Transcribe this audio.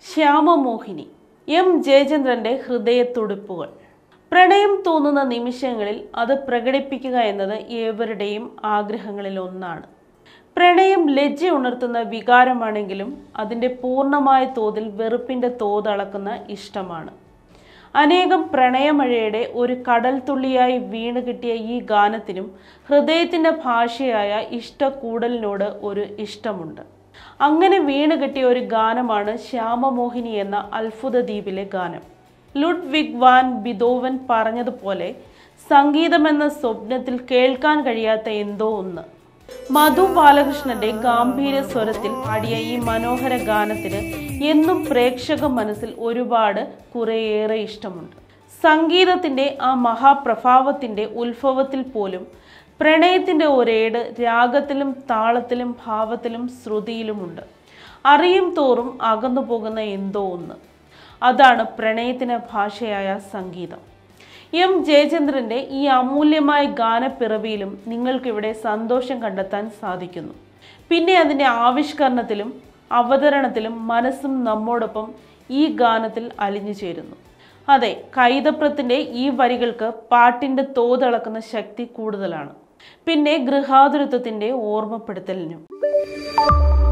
ശ്യാമമോഹിനി M ജയചന്ദ്രന്റെ ഹൃദയത്തുടിപ്പുകൾ പ്രണയം തോന്നുന്ന നിമിഷങ്ങളിൽ അത് പ്രകടിപ്പിക്കുക എന്നത് ഏവരുടെയും ആഗ്രഹങ്ങളിൽ ഒന്നാണ് പ്രണയം ലജ്ജ ഉണർത്തുന്ന വികാരമാണെങ്കിലും അതിൻ്റെ പൂർണ്ണമായ തോതിൽ വെറുപ്പിൻ്റെ തോതളക്കുന്ന ഇഷ്ടമാണ് അനേകം പ്രണയമഴയുടെ ഒരു കടൽ തുള്ളിയായി വീണ് കിട്ടിയ ഈ ഗാനത്തിനും ഹൃദയത്തിൻ്റെ ഭാഷയായ ഇഷ്ടക്കൂടലിനോട് ഒരു ഇഷ്ടമുണ്ട് അങ്ങനെ വീണ് കിട്ടിയ ഒരു ഗാനമാണ് ശ്യാമമോഹിനി എന്ന അത്ഭുത ദ്വീപിലെ ഗാനം ലുഡ്വിഗ് വാൻ ബിദോവൻ പറഞ്ഞതുപോലെ സംഗീതമെന്ന സ്വപ്നത്തിൽ കേൾക്കാൻ കഴിയാത്ത എന്തോ ഒന്ന് മധു ബാലകൃഷ്ണന്റെ ഗാംഭീര സ്വരത്തിൽ പാടിയ ഈ മനോഹര ഗാനത്തിന് എന്നും പ്രേക്ഷക മനസ്സിൽ ഒരുപാട് കുറേയേറെ ഇഷ്ടമുണ്ട് സംഗീതത്തിന്റെ ആ മഹാപ്രഭാവത്തിന്റെ ഉത്ഭവത്തിൽ പോലും പ്രണയത്തിന്റെ ഒരേട് രാഗത്തിലും താളത്തിലും ഭാവത്തിലും ശ്രുതിയിലുമുണ്ട് അറിയും തോറും അകന്നു പോകുന്ന എന്തോ ഒന്ന് അതാണ് പ്രണയത്തിന് ഭാഷയായ സംഗീതം എം ജയചന്ദ്രന്റെ ഈ അമൂല്യമായ ഗാനപ്പിറവിയിലും നിങ്ങൾക്കിവിടെ സന്തോഷം കണ്ടെത്താൻ സാധിക്കുന്നു പിന്നെ അതിൻ്റെ ആവിഷ്കരണത്തിലും അവതരണത്തിലും മനസ്സും നമ്മോടൊപ്പം ഈ ഗാനത്തിൽ അലിഞ്ഞു ചേരുന്നു അതെ കൈതപ്രത്തിൻ്റെ ഈ വരികൾക്ക് പാട്ടിൻ്റെ തോതളക്കുന്ന ശക്തി കൂടുതലാണ് പിന്നെ ഗൃഹാതുരത്വത്തിൻ്റെ ഓർമ്മപ്പെടുത്തലിനും